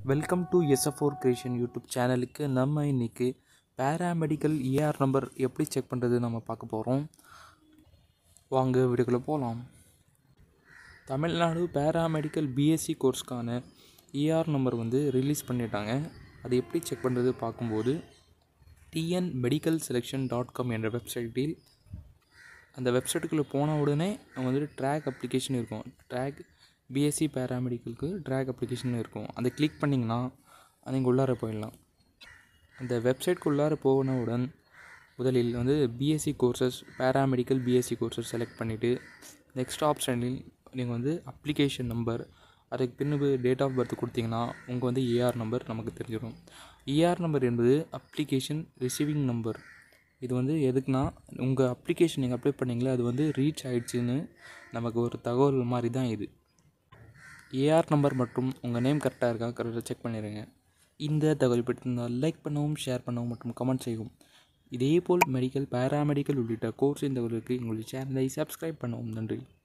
welcome to எஸ்எஃப்ஓர் creation YouTube சேனலுக்கு நம்ம இன்னைக்கு பேராமெடிக்கல் ஏஆர் நம்பர் எப்படி செக் பண்ணுறது நம்ம பார்க்க போகிறோம் வாங்க வீடியோக்குள்ளே போகலாம் தமிழ்நாடு பேராமெடிக்கல் பிஎஸ்சி கோர்ஸ்க்கான ஏஆர் நம்பர் வந்து ரிலீஸ் பண்ணிட்டாங்க அது எப்படி செக் பண்ணுறது பார்க்கும்போது TN medical selection dot com என்ற வெப்சைட்டில் அந்த வெப்சைட்டுக்குள்ளே போன உடனே அங்கே வந்துட்டு ட்ராக் அப்ளிகேஷன் இருக்கும் ட்ராக் பிஎஸ்சி பேராமெடிக்கலுக்கு ட்ராக் அப்ளிகேஷன் இருக்கும் அதை கிளிக் பண்ணிங்கன்னா நீங்கள் உள்ளார போயிடலாம் அந்த வெப்சைட்க்கு உள்ளார போனவுடன் முதலில் வந்து BSc courses paramedical BSc courses select பண்ணிவிட்டு நெக்ஸ்ட் ஆப்ஷனில் நீங்கள் வந்து அப்ளிகேஷன் நம்பர் அதுக்கு பின்பு டேட் ஆஃப் பர்த் கொடுத்தீங்கன்னா உங்கள் வந்து ஏஆர் நம்பர் நமக்கு தெரிஞ்சிடும் ஏஆர் நம்பர் என்பது அப்ளிகேஷன் ரிசீவிங் நம்பர் இது வந்து எதுக்குன்னா உங்கள் அப்ளிகேஷன் நீங்கள் அப்ளை பண்ணீங்களே அது வந்து ரீச் ஆயிடுச்சுன்னு நமக்கு ஒரு தகவல் மாதிரி தான் இது ஏஆர் நம்பர் மற்றும் உங்கள் நேம் கரெக்டாக இருக்கா கரெக்டாக செக் பண்ணிடுங்க இந்த தகவல் பிடித்திருந்தால் லைக் பண்ணவும் ஷேர் பண்ணவும் மற்றும் கமெண்ட் செய்யவும் இதேபோல் மெடிக்கல் பேராமெடிக்கல் உள்ளிட்ட கோர்ஸ் இந்த தகவலுக்கு எங்களுடைய சேனலை சப்ஸ்கிரைப் பண்ணவும் நன்றி